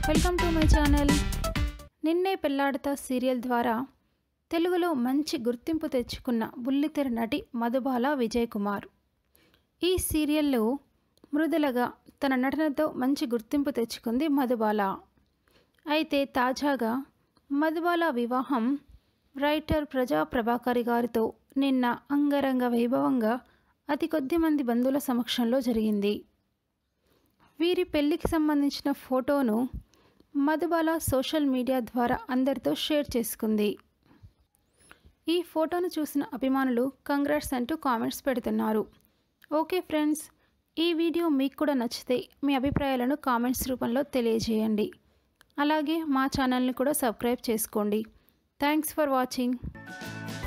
welcome to my channel నిన్నే పెళ్లాడతా serial ద్వారా తెలుగులో మంచి గుర్తింపు తెచ్చుకున్న బుల్లితెర నటి మధుబాల విజయ్ కుమార్ ఈ సీరియల్లో మృదులగా తన నటనతో మంచి గుర్తింపు తెచ్చుకుంది మధుబాల అయితే తాజాగా మధుబాల వివాహం రైటర్ ప్రజా ప్రభాకరి గారితో నిన్న అంగరంగ వైభవంగా అతి కొద్ది మంది బంధువుల సమక్షంలో జరిగింది వీరి పెళ్లికి సంబంధించిన ఫోటోను మధుబాల సోషల్ మీడియా ద్వారా అందరితో షేర్ చేసుకుంది ఈ ఫోటోను చూసిన అభిమానులు కంగ్రాట్స్ అంటూ కామెంట్స్ పెడుతున్నారు ఓకే ఫ్రెండ్స్ ఈ వీడియో మీకు కూడా నచ్చితే మీ అభిప్రాయాలను కామెంట్స్ రూపంలో తెలియజేయండి అలాగే మా ఛానల్ని కూడా సబ్స్క్రైబ్ చేసుకోండి థ్యాంక్స్ ఫర్ వాచింగ్